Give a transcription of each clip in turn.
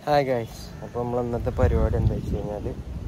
hi guys അപ്പോൾ നമ്മൾ ഇന്നത്തെ പരിപാടി എന്താ വെച്ച് കഴിഞ്ഞാൽ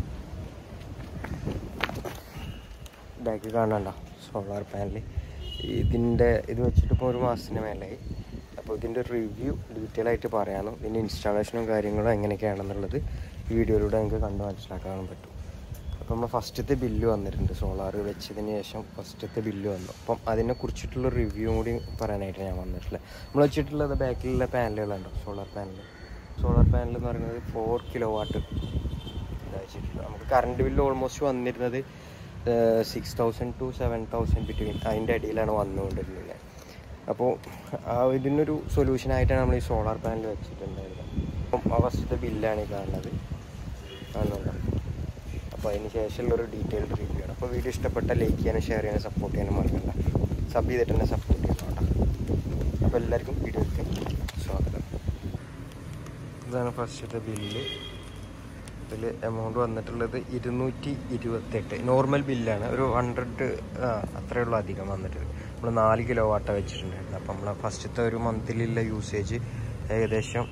ബാക്ക് കാണണ്ട സോളാർ പാനൽ ഇതിൻ്റെ ഇത് വെച്ചിട്ട് ഇപ്പോൾ ഒരു മാസത്തിന് മേലായി അപ്പോൾ ഇതിൻ്റെ റിവ്യൂ ഡീറ്റെയിൽ ആയിട്ട് പറയാനും ഇതിൻ്റെ ഇൻസ്റ്റാളേഷനും കാര്യങ്ങളും എങ്ങനെയൊക്കെയാണെന്നുള്ളത് ഈ വീഡിയോയിലൂടെ നിങ്ങൾക്ക് കണ്ട് മനസ്സിലാക്കാനും പറ്റും അപ്പോൾ നമ്മൾ ഫസ്റ്റത്തെ ബില്ല് വന്നിട്ടുണ്ട് സോളാർ വെച്ചതിന് ശേഷം ഫസ്റ്റത്തെ ബില്ല് വന്നു അപ്പം അതിനെ കുറിച്ചിട്ടുള്ള റിവ്യൂ കൂടി പറയാനായിട്ട് ഞാൻ വന്നിട്ടുള്ളത് നമ്മൾ വെച്ചിട്ടുള്ളത് ബാക്കിലുള്ള പാനലുകളുണ്ടോ സോളാർ പാനൽ സോളാർ പാനൽ എന്ന് പറയുന്നത് ഫോർ കിലോ വാട്ട് വെച്ചിട്ടുള്ളത് നമുക്ക് കറണ്ട് ബില്ല് ഓൾമോസ്റ്റ് വന്നിരുന്നത് six thousand to seven thousand between അതിൻ്റെ അടിയിലാണ് വന്നുകൊണ്ടിരുന്നത് അപ്പോൾ ആ ഇതിനൊരു സൊല്യൂഷനായിട്ടാണ് നമ്മൾ ഈ സോളാർ പാനൽ വെച്ചിട്ടുണ്ടായിരുന്നത് അപ്പം ആ ഫസ്റ്റത്തെ ബില്ലാണ് ഈ കാണുന്നത് കാണുന്നുണ്ടോ അപ്പോൾ അതിന് ശേഷമുള്ളൊരു ഡീറ്റെയിൽഡ് റിവ്യൂ ആണ് അപ്പോൾ വീഡിയോ ഇഷ്ടപ്പെട്ട ലൈക്ക് ചെയ്യാനും ഷെയർ ചെയ്യാനും സപ്പോർട്ട് ചെയ്യാനും മറക്കണ്ട സബ് ചെയ്തിട്ട് തന്നെ സപ്പോർട്ട് ചെയ്യണം കേട്ടോ അപ്പോൾ എല്ലാവർക്കും വീഡിയോയ്ക്ക് സ്വാഗതം ഇതാണ് ഫസ്റ്റത്തെ ബില്ല് ഇതിൽ എമൗണ്ട് വന്നിട്ടുള്ളത് ഇരുന്നൂറ്റി ഇരുപത്തെട്ട് നോർമൽ ബില്ലാണ് ഒരു ഹൺഡ്രഡ് അത്രയേ ഉള്ളൂ അധികം വന്നിട്ട് നമ്മൾ നാല് കിലോ വാട്ട വെച്ചിട്ടുണ്ടായിരുന്നു അപ്പം നമ്മൾ ഫസ്റ്റത്തെ ഒരു മന്തിലുള്ള യൂസേജ് ഏകദേശം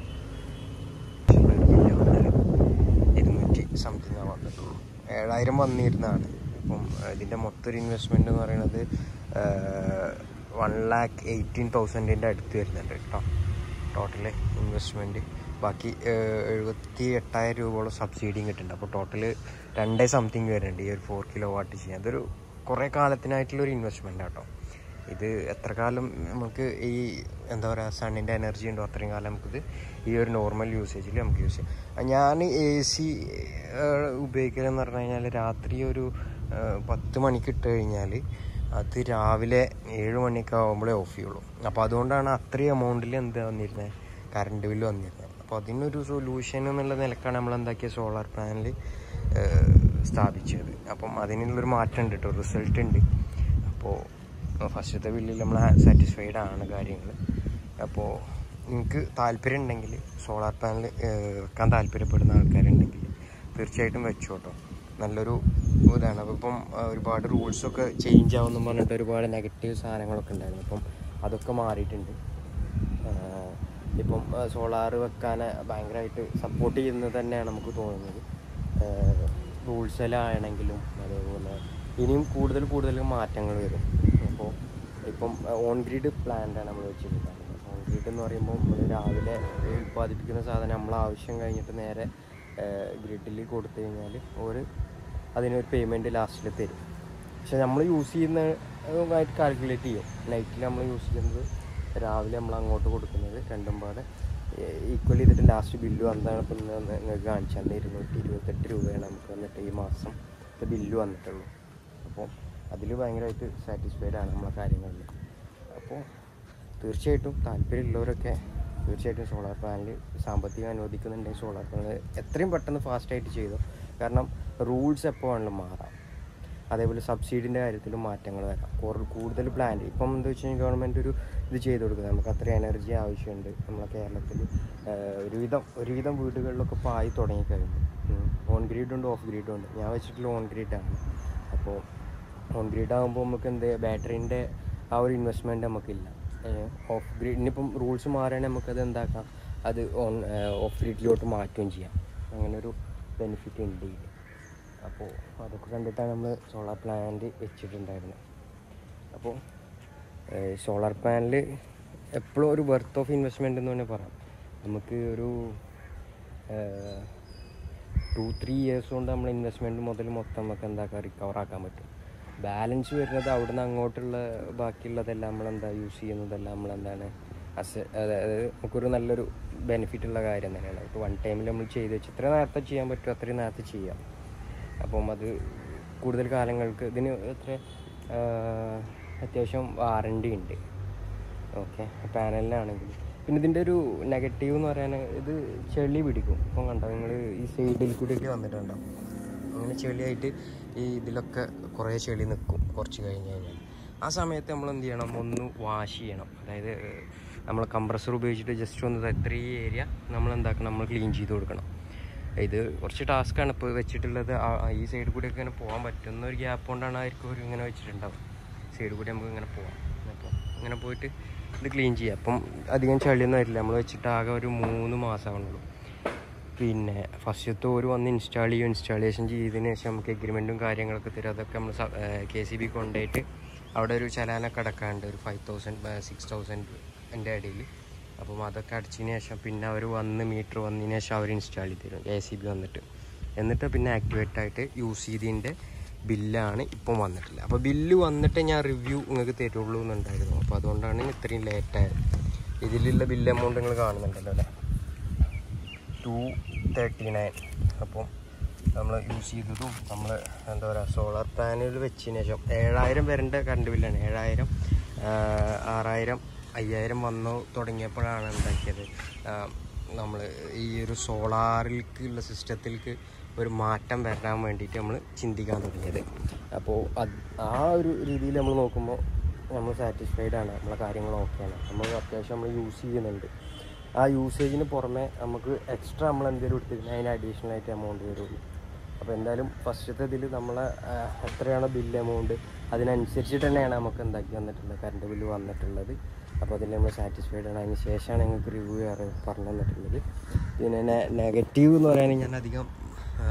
ഇരുന്നൂറ്റി സംതിങ് വന്നിട്ടുള്ളൂ ഏഴായിരം വന്നിരുന്നതാണ് അപ്പം ഇതിൻ്റെ മൊത്തം ഒരു ഇൻവെസ്റ്റ്മെൻറ്റ് എന്ന് പറയുന്നത് വൺ ലാക്ക് എയ്റ്റീൻ തൗസൻഡിൻ്റെ അടുത്ത് വരുന്നുണ്ട് കേട്ടോ ടോട്ടൽ ഇൻവെസ്റ്റ്മെൻറ്റ് ബാക്കി എഴുപത്തി എട്ടായിരം രൂപയോളം സബ്സിഡിയും കിട്ടുന്നുണ്ട് അപ്പോൾ ടോട്ടൽ രണ്ടേ സംതിങ് വരുന്നുണ്ട് ഈ ഒരു ഫോർ കിലോ വാട്ട് ചെയ്യാൻ അതൊരു കുറേ കാലത്തിനായിട്ടുള്ളൊരു ഇൻവെസ്റ്റ്മെൻ്റ് ആട്ടോ ഇത് എത്ര കാലം നമുക്ക് ഈ എന്താ പറയുക സണ്ണിൻ്റെ എനർജി ഉണ്ടോ അത്രയും കാലം നമുക്കിത് ഈ ഒരു നോർമൽ യൂസേജിൽ നമുക്ക് യൂസ് ചെയ്യാം ഞാൻ എ സി ഉപയോഗിക്കലെന്ന് പറഞ്ഞു കഴിഞ്ഞാൽ രാത്രി ഒരു പത്ത് മണിക്ക് ഇട്ട് കഴിഞ്ഞാൽ അത് രാവിലെ ഏഴ് മണിയൊക്കെ ആകുമ്പോഴേ ഓഫ് ചെയ്യുള്ളൂ അപ്പോൾ അതുകൊണ്ടാണ് അത്രയും എമൗണ്ടിൽ എന്താ വന്നിരുന്നത് കറണ്ട് ബില്ല് വന്നിരുന്നത് അപ്പോൾ അതിനൊരു സൊല്യൂഷൻ എന്നുള്ള നിലക്കാണ് നമ്മൾ എന്താക്കിയ സോളാർ പാനൽ സ്ഥാപിച്ചത് അപ്പം അതിനുള്ളൊരു മാറ്റം ഉണ്ട് കേട്ടോ റിസൾട്ട് ഉണ്ട് അപ്പോൾ ഫസ്റ്റത്തെ ബില്ലിൽ നമ്മൾ സാറ്റിസ്ഫൈഡ് ആണ് കാര്യങ്ങൾ അപ്പോൾ നിങ്ങൾക്ക് താല്പര്യം ഉണ്ടെങ്കിൽ സോളാർ പാനൽ വെക്കാൻ താല്പര്യപ്പെടുന്ന ആൾക്കാരുണ്ടെങ്കിൽ തീർച്ചയായിട്ടും വെച്ചോട്ടോ നല്ലൊരു ഇതാണ് അപ്പോൾ ഇപ്പം ഒരുപാട് റൂൾസൊക്കെ ചേഞ്ച് ആവുമെന്ന് പറഞ്ഞിട്ട് ഒരുപാട് നെഗറ്റീവ് സാധനങ്ങളൊക്കെ ഉണ്ടായിരുന്നു അപ്പം അതൊക്കെ മാറിയിട്ടുണ്ട് ഇപ്പം സോളാർ വെക്കാൻ ഭയങ്കരമായിട്ട് സപ്പോർട്ട് ചെയ്യുന്നത് തന്നെയാണ് നമുക്ക് തോന്നുന്നത് റൂൾസിലാണെങ്കിലും അതേപോലെ ഇനിയും കൂടുതൽ കൂടുതൽ മാറ്റങ്ങൾ വരും അപ്പോൾ ഇപ്പം ഓൺ ഗ്രിഡ് പ്ലാന്റാണ് നമ്മൾ വെച്ചിട്ടുള്ളത് ഓൺ ഗ്രിഡ് എന്ന് പറയുമ്പോൾ നമ്മൾ രാവിലെ ഉൽപ്പാദിപ്പിക്കുന്ന സാധനം നമ്മൾ ആവശ്യം കഴിഞ്ഞിട്ട് നേരെ ഗ്രിഡിൽ കൊടുത്തു കഴിഞ്ഞാൽ ഒരു അതിനൊരു പേയ്മെൻറ്റ് ലാസ്റ്റിൽ തരും പക്ഷെ നമ്മൾ യൂസ് ചെയ്യുന്നതായിട്ട് കാൽക്കുലേറ്റ് ചെയ്യും നൈറ്റിൽ നമ്മൾ യൂസ് ചെയ്യുന്നത് രാവിലെ നമ്മൾ അങ്ങോട്ട് കൊടുക്കുന്നത് രണ്ടും പാടെ ഈക്വൽ ചെയ്തിട്ട് ലാസ്റ്റ് ബില്ല് വന്നതാണ് ഇപ്പം നിങ്ങൾക്ക് കാണിച്ചു തന്നെ ഇരുന്നൂറ്റി ഇരുപത്തെട്ട് രൂപയാണ് നമുക്ക് വന്നിട്ട് ഈ മാസം ബില്ല് വന്നിട്ടുള്ളൂ അപ്പോൾ അതിൽ ഭയങ്കരമായിട്ട് സാറ്റിസ്ഫൈഡ് ആണ് നമ്മളെ കാര്യങ്ങളിൽ അപ്പോൾ തീർച്ചയായിട്ടും താല്പര്യമുള്ളവരൊക്കെ തീർച്ചയായിട്ടും സോളാർ പാനൽ സാമ്പത്തികം അനുവദിക്കുന്നുണ്ടെങ്കിൽ സോളാർ പാനൽ എത്രയും പെട്ടെന്ന് ഫാസ്റ്റായിട്ട് ചെയ്തു കാരണം റൂൾസ് എപ്പോൾ വേണമെങ്കിലും മാറാം അതേപോലെ സബ്സിഡിൻ്റെ കാര്യത്തിലും മാറ്റങ്ങൾ വരാം കൂടുതൽ പ്ലാൻ ഇപ്പം എന്താ വെച്ച് കഴിഞ്ഞാൽ ഗവൺമെൻറ് ഒരു ഇത് ചെയ്ത് കൊടുക്കുന്നത് നമുക്ക് അത്ര എനർജി ആവശ്യമുണ്ട് നമ്മളെ കേരളത്തിൽ ഒരുവിധം ഒരുവിധം വീടുകളിലൊക്കെ പായി തുടങ്ങിക്കഴിഞ്ഞു ഓൺ ഗ്രീഡും ഉണ്ട് ഓഫ് ഗ്രീഡും ഉണ്ട് ഞാൻ വെച്ചിട്ടുള്ള ഓൺ ഗ്രീഡാണ് അപ്പോൾ ഓൺ ഗ്രീഡ് ആകുമ്പോൾ നമുക്ക് എന്ത് ബാറ്ററീൻ്റെ ആ ഒരു ഇൻവെസ്റ്റ്മെൻറ്റ് നമുക്കില്ല ഓഫ് ഗ്രീഡ് ഇനിയിപ്പം റൂൾസ് മാറുകയാണെങ്കിൽ നമുക്കത് എന്താക്കാം അത് ഓൺ ഓഫ് ഗ്രീഡിലോട്ട് മാറ്റുകയും ചെയ്യാം അങ്ങനെ ഒരു ബെനിഫിറ്റ് ഉണ്ട് ഇതിൽ അപ്പോൾ അതൊക്കെ കണ്ടിട്ടാണ് നമ്മൾ സോളാർ പ്ലാന്റ് വെച്ചിട്ടുണ്ടായിരുന്നത് അപ്പോൾ സോളാർ പാനൽ എപ്പോഴും ഒരു വെർത്ത് ഓഫ് ഇൻവെസ്റ്റ്മെൻ്റ് എന്ന് തന്നെ പറയാം നമുക്ക് ഒരു ടു ത്രീ ഇയേഴ്സ് കൊണ്ട് നമ്മൾ ഇൻവെസ്റ്റ്മെൻറ്റ് മുതൽ മൊത്തം നമുക്ക് എന്താക്കാം റിക്കവർ ആക്കാൻ പറ്റും ബാലൻസ് വരുന്നത് അവിടെ നിന്ന് അങ്ങോട്ടുള്ള ബാക്കിയുള്ളതെല്ലാം നമ്മളെന്താ യൂസ് ചെയ്യുന്നതെല്ലാം നമ്മളെന്താണ് അസ് അതായത് നമുക്കൊരു നല്ലൊരു ബെനിഫിറ്റ് ഉള്ള കാര്യം തന്നെയാണ് ഇപ്പോൾ വൺ ടൈമിൽ നമ്മൾ ചെയ്ത് വെച്ച് എത്ര നേരത്തെ ചെയ്യാൻ പറ്റുമോ അത്രയും നേരത്തെ ചെയ്യാം അപ്പം അത് കൂടുതൽ കാലങ്ങൾക്ക് ഇതിന് എത്ര അത്യാവശ്യം വാറണ്ടി ഉണ്ട് ഓക്കെ പാനലിനാണെങ്കിൽ പിന്നെ ഇതിൻ്റെ ഒരു നെഗറ്റീവ് എന്ന് പറയാൻ ഇത് ചെളി പിടിക്കും ഇപ്പം കണ്ടോ നിങ്ങൾ ഈ സൈഡിൽ കൂടിയൊക്കെ വന്നിട്ടുണ്ടാവും അങ്ങനെ ചെളിയായിട്ട് ഈ ഇതിലൊക്കെ കുറേ ചെളി നിൽക്കും കുറച്ച് കഴിഞ്ഞ് കഴിഞ്ഞാൽ ആ സമയത്ത് നമ്മൾ എന്ത് ചെയ്യണം ഒന്ന് വാഷ് ചെയ്യണം അതായത് നമ്മൾ കംപ്രസർ ഉപയോഗിച്ചിട്ട് ജസ്റ്റ് ഒന്ന് ഇത്രയും ഏരിയ നമ്മൾ എന്താക്കണം നമ്മൾ ക്ലീൻ ചെയ്ത് കൊടുക്കണം ഇത് കുറച്ച് ടാസ്ക്കാണ് ഇപ്പോൾ വെച്ചിട്ടുള്ളത് ഈ സൈഡിൽ കൂടി ഒക്കെ ഇങ്ങനെ പോകാൻ പറ്റുന്ന ഒരു ഗ്യാപ്പ് കൊണ്ടാണ് ആയിരിക്കും ഒരു ഇങ്ങനെ വെച്ചിട്ടുണ്ടാവും സൈഡിൽ കൂടി നമുക്ക് ഇങ്ങനെ പോവാം അപ്പോൾ ഇങ്ങനെ പോയിട്ട് ഇത് ക്ലീൻ ചെയ്യാം അപ്പം അധികം ചളിയൊന്നും വരില്ല നമ്മൾ വെച്ചിട്ട് ആകെ ഒരു മൂന്ന് മാസമാണുള്ളൂ പിന്നെ ഫസ്റ്റത്തെ ഒരു വന്ന് ഇൻസ്റ്റാൾ ചെയ്യും ഇൻസ്റ്റാളേഷൻ ചെയ്തതിന് ശേഷം നമുക്ക് എഗ്രിമെൻറ്റും കാര്യങ്ങളൊക്കെ തരും അതൊക്കെ നമ്മൾ കെ സി ബി കൊണ്ടുപോയിട്ട് അവിടെ ഒരു ചലാനൊക്കെ അടക്കാണ്ട് ഒരു ഫൈവ് തൗസൻഡ് സിക്സ് തൗസൻഡ് എൻ്റെ ഇടയിൽ അപ്പം അതൊക്കെ അടച്ചതിന് ശേഷം പിന്നെ അവർ വന്ന് മീറ്റർ വന്നതിന് ശേഷം അവർ ഇൻസ്റ്റാൾ ചെയ്ത് തരും കെ സി ബി വന്നിട്ട് എന്നിട്ട് പിന്നെ ആക്ടിവേറ്റ് ആയിട്ട് യൂസ് ചെയ്തതിൻ്റെ ബില്ലാണ് ഇപ്പം വന്നിട്ടില്ല അപ്പോൾ ബില്ല് വന്നിട്ട് ഞാൻ റിവ്യൂ നിങ്ങൾക്ക് തരുള്ളൂ എന്നുണ്ടായിരുന്നു അപ്പോൾ അതുകൊണ്ടാണ് ഇത്രയും ലേറ്റായത് ഇതിലുള്ള ബില്ല് എമൗണ്ട് നിങ്ങൾ കാണുന്നുണ്ടല്ലോ അല്ലേ ടു തേർട്ടി നയൻ അപ്പം നമ്മൾ യൂസ് ചെയ്തതും നമ്മൾ എന്താ പറയുക സോളാർ പാനൽ വെച്ചതിന് ശേഷം ഏഴായിരം വരേണ്ട കറണ്ട് ബില്ലാണ് ഏഴായിരം ആറായിരം അയ്യായിരം വന്നു തുടങ്ങിയപ്പോഴാണ് എന്താക്കിയത് നമ്മൾ ഈ ഒരു സോളാറിലേക്കുള്ള സിസ്റ്റത്തിലേക്ക് ഒരു മാറ്റം വരാൻ വേണ്ടിയിട്ട് നമ്മൾ ചിന്തിക്കാൻ തുടങ്ങിയത് അപ്പോൾ അത് ആ ഒരു രീതിയിൽ നമ്മൾ നോക്കുമ്പോൾ നമ്മൾ സാറ്റിസ്ഫൈഡ് ആണ് നമ്മളെ കാര്യങ്ങൾ ഓക്കെയാണ് നമ്മൾ അത്യാവശ്യം നമ്മൾ യൂസ് ചെയ്യുന്നുണ്ട് ആ യൂസേജിന് പുറമെ നമുക്ക് എക്സ്ട്രാ നമ്മൾ എന്തെങ്കിലും എടുത്തിരുന്നാൽ അതിന് അഡീഷണൽ ആയിട്ട് എമൗണ്ട് വരുള്ളൂ അപ്പോൾ എന്തായാലും ഫസ്റ്റത്തെ ഇതിൽ നമ്മളെ ആ, എത്രയാണോ ബില്ല് എമൗണ്ട് അതിനനുസരിച്ചിട്ട് തന്നെയാണ് നമുക്ക് എന്താക്കി വന്നിട്ടുള്ളത് കറണ്ട് ബില്ല് വന്നിട്ടുള്ളത് അപ്പോൾ അതിൽ നമ്മൾ സാറ്റിസ്ഫൈഡ് ആണ് അതിന് ശേഷമാണ് ഞങ്ങൾക്ക് റിവ്യൂ പറഞ്ഞു തന്നിട്ടുള്ളത് പിന്നെ നെഗറ്റീവ് എന്ന് പറയുകയാണെങ്കിൽ ഞാൻ അധികം ആ,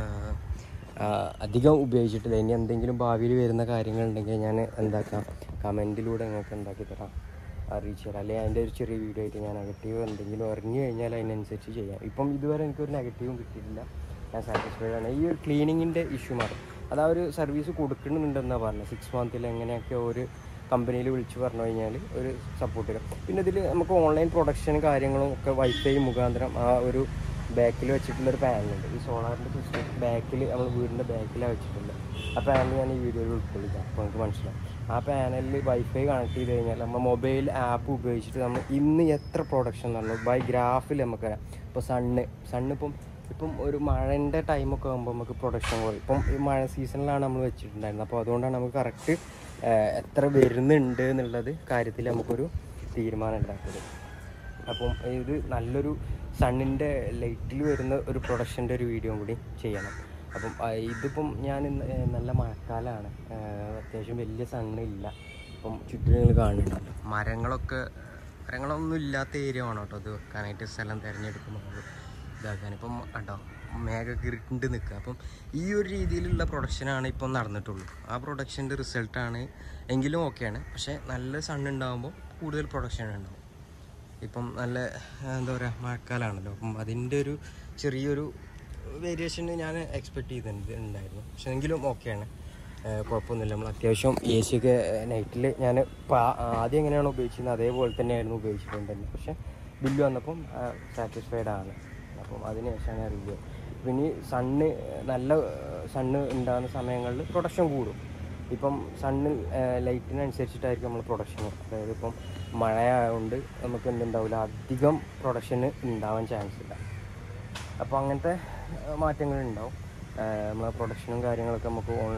ആ, അധികം ഉപയോഗിച്ചിട്ടില്ല ഇനി എന്തെങ്കിലും ഭാവിയിൽ വരുന്ന കാര്യങ്ങളുണ്ടെങ്കിൽ ഞാൻ എന്താക്കാം കമൻറ്റിലൂടെ നിങ്ങൾക്ക് ഉണ്ടാക്കി തരാം അറിയിച്ചു തരാം അല്ലെങ്കിൽ അതിൻ്റെ ഒരു ചെറിയ വീഡിയോ ആയിട്ട് ഞാൻ നെഗറ്റീവ് എന്തെങ്കിലും അറിഞ്ഞു കഴിഞ്ഞാൽ അതിനനുസരിച്ച് ചെയ്യാം ഇപ്പം ഇതുവരെ എനിക്കൊരു നെഗറ്റീവും കിട്ടിയിട്ടില്ല ഞാൻ സാറ്റിസ്ഫൈഡ് ആണ് ഈ ഒരു ക്ലീനിങ്ങിൻ്റെ ഇഷ്യൂ മാറും അത് ആ ഒരു സർവീസ് കൊടുക്കുന്നുണ്ടെന്നാണ് പറഞ്ഞത് സിക്സ് മന്തിൽ എങ്ങനെയൊക്കെ ഒരു കമ്പനിയിൽ വിളിച്ച് പറഞ്ഞു കഴിഞ്ഞാൽ ഒരു സപ്പോർട്ട് തരും പിന്നെ ഇതിൽ നമുക്ക് ഓൺലൈൻ പ്രൊഡക്ഷനും കാര്യങ്ങളും ഒക്കെ വൈഫൈ മുഖാന്തരം ആ ഒരു ബാക്കിൽ വെച്ചിട്ടുള്ളൊരു പാനലുണ്ട് ഈ സോളാറിൻ്റെ സിസ്റ്റം ബാക്കിൽ നമ്മൾ വീടിൻ്റെ ബാക്കിലാണ് വെച്ചിട്ടുള്ളത് ആ പാനൽ ഞാൻ ഈ വീഡിയോയിൽ ഉൾക്കൊള്ളിക്കാം അപ്പോൾ നമുക്ക് മനസ്സിലാവും ആ പാനലിൽ വൈഫൈ കണക്ട് ചെയ്ത് കഴിഞ്ഞാൽ നമ്മൾ മൊബൈൽ ആപ്പ് ഉപയോഗിച്ചിട്ട് നമ്മൾ ഇന്ന് എത്ര പ്രൊഡക്ഷൻ നടന്നു ബൈ ഗ്രാഫിൽ നമുക്ക് ഇപ്പോൾ സണ്ണ് സണ്ണ് ഇപ്പം ഇപ്പം ഒരു മഴൻ്റെ ടൈമൊക്കെ ആകുമ്പോൾ നമുക്ക് പ്രൊഡക്ഷൻ കുറയും ഇപ്പം ഈ മഴ സീസണിലാണ് നമ്മൾ വെച്ചിട്ടുണ്ടായിരുന്നത് അപ്പോൾ അതുകൊണ്ടാണ് നമുക്ക് കറക്റ്റ് എത്ര വരുന്നുണ്ട് എന്നുള്ളത് കാര്യത്തിൽ നമുക്കൊരു തീരുമാനം ഉണ്ടാക്കുന്നത് അപ്പം ഇത് നല്ലൊരു സണ്ണിൻ്റെ ലൈറ്റിൽ വരുന്ന ഒരു പ്രൊഡക്ഷൻ്റെ ഒരു വീഡിയോ കൂടി ചെയ്യണം അപ്പം ആ, ഇതിപ്പം ഞാൻ ഇന്ന്, ഏ, നല്ല മഴക്കാലമാണ് അത്യാവശ്യം വലിയ സണ്ണില്ല അപ്പം ചുറ്റും നിങ്ങൾ കാണുന്നുണ്ടല്ലോ മരങ്ങളൊക്കെ മരങ്ങളൊന്നും ഇല്ലാത്ത ഏരിയ ആണ് കേട്ടോ ഇത് വെക്കാനായിട്ട് സ്ഥലം തിരഞ്ഞെടുക്കുമ്പോൾ നമ്മൾ ഇതാക്കാൻ ഇപ്പം കേട്ടോ മേഘമൊക്കെ ഇരുണ്ട് നിൽക്കുക അപ്പം ഈ ഒരു രീതിയിലുള്ള പ്രൊഡക്ഷനാണ് ഇപ്പം നടന്നിട്ടുള്ളൂ ആ പ്രൊഡക്ഷൻ്റെ റിസൾട്ടാണ് എങ്കിലും ഓക്കെയാണ് പക്ഷേ നല്ല സൺ ഉണ്ടാകുമ്പോൾ കൂടുതൽ പ്രൊഡക്ഷൻ ഉണ്ടാവും ഇപ്പം നല്ല ആ, എന്താ പറയുക മഴക്കാലമാണല്ലോ അപ്പം അതിൻ്റെ ഒരു ചെറിയൊരു വേരിയേഷൻ ഞാൻ എക്സ്പെക്ട് ചെയ്തിട്ടുണ്ട് ഉണ്ടായിരുന്നു പക്ഷെ എങ്കിലും ഓക്കെയാണ് കുഴപ്പമൊന്നുമില്ല നമ്മൾ അത്യാവശ്യം എ സി ഒക്കെ നൈറ്റിൽ ഞാൻ ആദ്യം എങ്ങനെയാണോ ഉപയോഗിച്ചിരുന്നത് അതേപോലെ തന്നെയായിരുന്നു ഉപയോഗിച്ചിട്ടുണ്ടായിരുന്നത് പക്ഷേ ബില്ല് വന്നപ്പം സാറ്റിസ്ഫൈഡ് ആണ് അപ്പം അതിന് ശേഷമാണ് റിവ്യൂ പിന്നെ ഈ സണ്ണ് നല്ല സണ്ണ് ഉണ്ടാകുന്ന സമയങ്ങളിൽ പ്രൊഡക്ഷൻ കൂടും ഇപ്പം സണ്ണ് ലൈറ്റിനനുസരിച്ചിട്ടായിരിക്കും നമ്മൾ പ്രൊഡക്ഷൻ അതായത് ഇപ്പം മഴയായതുകൊണ്ട് നമുക്ക് എന്തുണ്ടാവില്ല അധികം പ്രൊഡക്ഷന് ഉണ്ടാവാൻ ചാൻസ് ഇല്ല അപ്പോൾ അങ്ങനത്തെ മാറ്റങ്ങൾ ഉണ്ടാവും നമ്മളെ പ്രൊഡക്ഷനും കാര്യങ്ങളൊക്കെ നമുക്ക് ഓൺ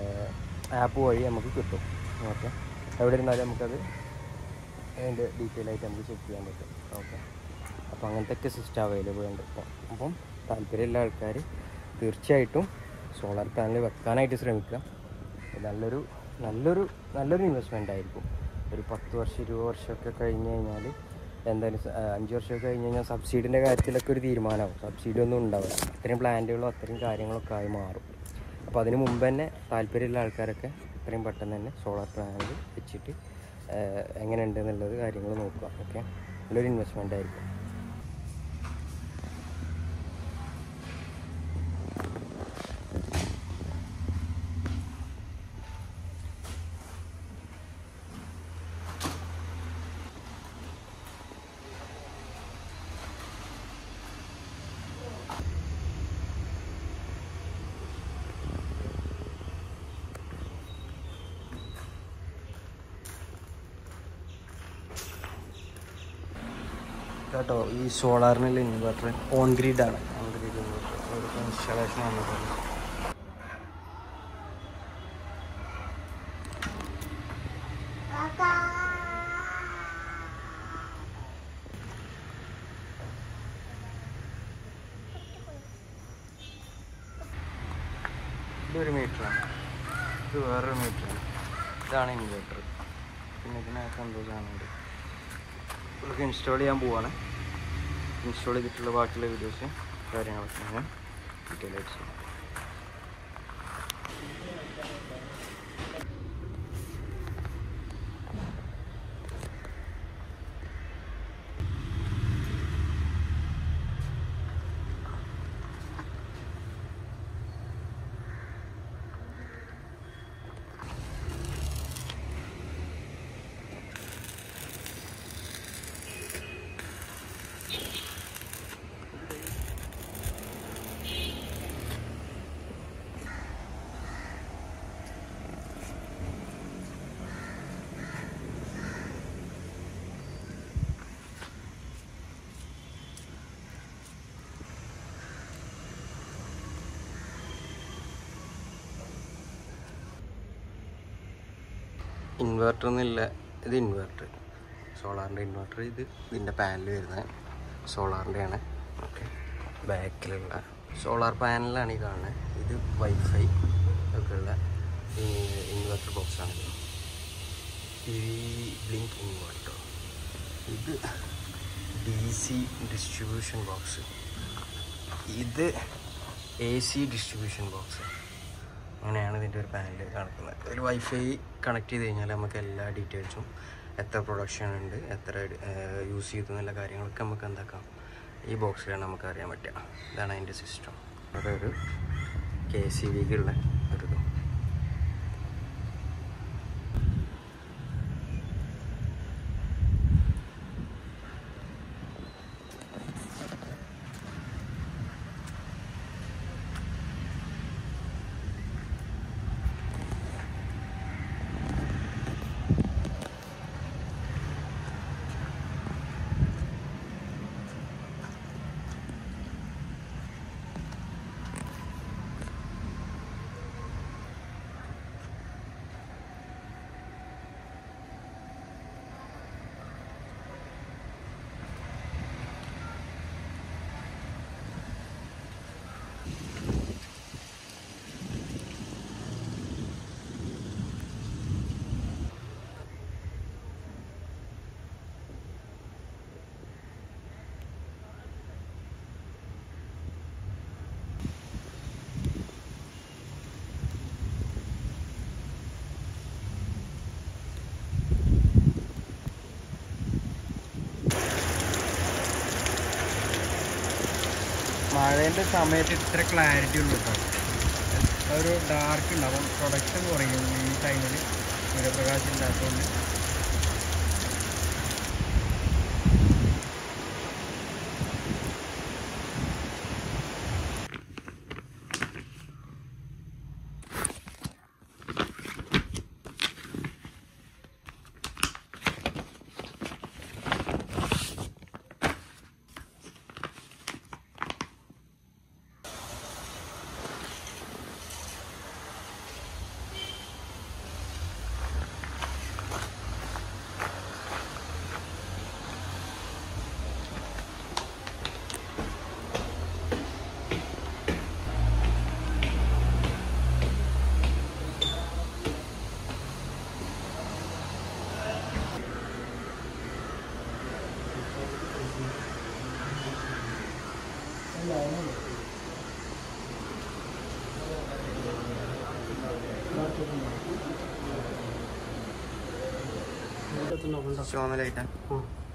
ആപ്പ് വഴി നമുക്ക് കിട്ടും ഓക്കെ എവിടെ ഇരുന്നാലും നമുക്കത് അതിൻ്റെ ഡീറ്റെയിൽ ആയിട്ട് നമുക്ക് ചെക്ക് ചെയ്യാൻ പറ്റും ഓക്കെ അപ്പോൾ അങ്ങനത്തെ ഒക്കെ സിസ്റ്റം അവൈലബിൾ ഉണ്ട് ഇപ്പോൾ അപ്പം താല്പര്യമുള്ള ആൾക്കാർ തീർച്ചയായിട്ടും സോളാർ പാനൽ വെക്കാനായിട്ട് ശ്രമിക്കുക നല്ലൊരു നല്ലൊരു നല്ലൊരു ഇൻവെസ്റ്റ്മെൻ്റ് ആയിരിക്കും ഒരു പത്ത് വർഷം ഇരുപത് വർഷമൊക്കെ കഴിഞ്ഞ് കഴിഞ്ഞാൽ എന്തായാലും സ- ആ, അഞ്ച് വർഷമൊക്കെ കഴിഞ്ഞ് കഴിഞ്ഞാൽ സബ്സിഡിൻ്റെ കാര്യത്തിലൊക്കെ ഒരു തീരുമാനമാവും സബ്സിഡി ഒന്നും ഉണ്ടാവില്ല അത്രയും പ്ലാന്റുകളും അത്രയും കാര്യങ്ങളൊക്കെ ആയി മാറും അപ്പോൾ അതിന് മുമ്പ് തന്നെ താല്പര്യമുള്ള ആൾക്കാരൊക്കെ എത്രയും പെട്ടെന്ന് തന്നെ സോളാർ പാനൽ വെച്ചിട്ട് ആ, എങ്ങനെയുണ്ട് എന്നുള്ളത് കാര്യങ്ങൾ നോക്കുക ഓക്കെ നല്ലൊരു ഇൻവെസ്റ്റ്മെൻ്റ് ആയിരിക്കും കേട്ടോ ഈ സോളാറിനുള്ള ഇൻവെർട്ടർ ഓൺ ഗ്രിഡാണ് ഓൺ ഗ്രിഡ് ഇൻവെർട്ടർ ഒരു ഇൻസ്റ്റാളേഷൻ വന്നിട്ടുണ്ട് ഇതൊരു മീറ്ററാണ് ഇത് വേറൊരു മീറ്ററാണ് ഇതാണ് ഇൻവെർട്ടർ പിന്നെ ഇതിനകത്ത് എന്തോ സാധനമുണ്ട് ഇതൊക്കെ ഇൻസ്റ്റാൾ ചെയ്യാൻ പോവാണ് ഇൻസ്റ്റാൾ ചെയ്തിട്ടുള്ള ബാക്കിയുള്ള വീഡിയോസ് കാര്യങ്ങളൊക്കെയാണ് ഡീറ്റെയിൽ ആയിട്ട് ചെയ്യുന്നത് ഇൻവെർട്ടർ എന്നില്ല ഇത് ഇൻവെർട്ടർ സോളാറിൻ്റെ ഇൻവെർട്ടർ ഇത് ഇതിൻ്റെ പാനൽ വരുന്നത് സോളാറിൻ്റെ ആണ് ഓക്കെ ബാക്കിലുള്ള സോളാർ പാനലാണ് ഈ കാണുന്നത് ഇത് വൈഫൈ ഒക്കെ ഉള്ള ഇൻവെർട്ടർ ബോക്സാണ് ഈ ബ്ലിങ്ക് ഇൻവെർട്ടർ ഇത് ഡി സി ഡിസ്ട്രിബ്യൂഷൻ ബോക്സ് ഇത് എ സി ഡിസ്ട്രിബ്യൂഷൻ ബോക്സ് അങ്ങനെയാണ് ഇതിൻ്റെ ഒരു പാനൽ നടക്കുന്നത് ഒരു വൈഫൈ കണക്ട് ചെയ്ത് കഴിഞ്ഞാൽ നമുക്ക് എല്ലാ ഡീറ്റെയിൽസും എത്ര പ്രൊഡക്ഷൻ ഉണ്ട് എത്ര യൂസ് ചെയ്തു എന്നുള്ള കാര്യങ്ങളൊക്കെ നമുക്ക് എന്താക്കാം ഈ ബോക്സിലാണ് നമുക്ക് അറിയാൻ പറ്റുക ഇതാണ് അതിൻ്റെ സിസ്റ്റം അതൊരു കെ സി വിക്കുള്ള ഒരു ഇതും മഴേൻ്റെ സമയത്ത് ഇത്ര ക്ലാരിറ്റി ഉള്ളൂ കേട്ടോ ഒരു ഡാർക്ക് ഉണ്ടാവും പ്രൊഡക്ഷൻ കുറയും ഈ ടൈമിൽ സൂര്യപ്രകാശം ഇല്ലാത്തതുകൊണ്ട് ചുവന്ന ലൈറ്റാണ്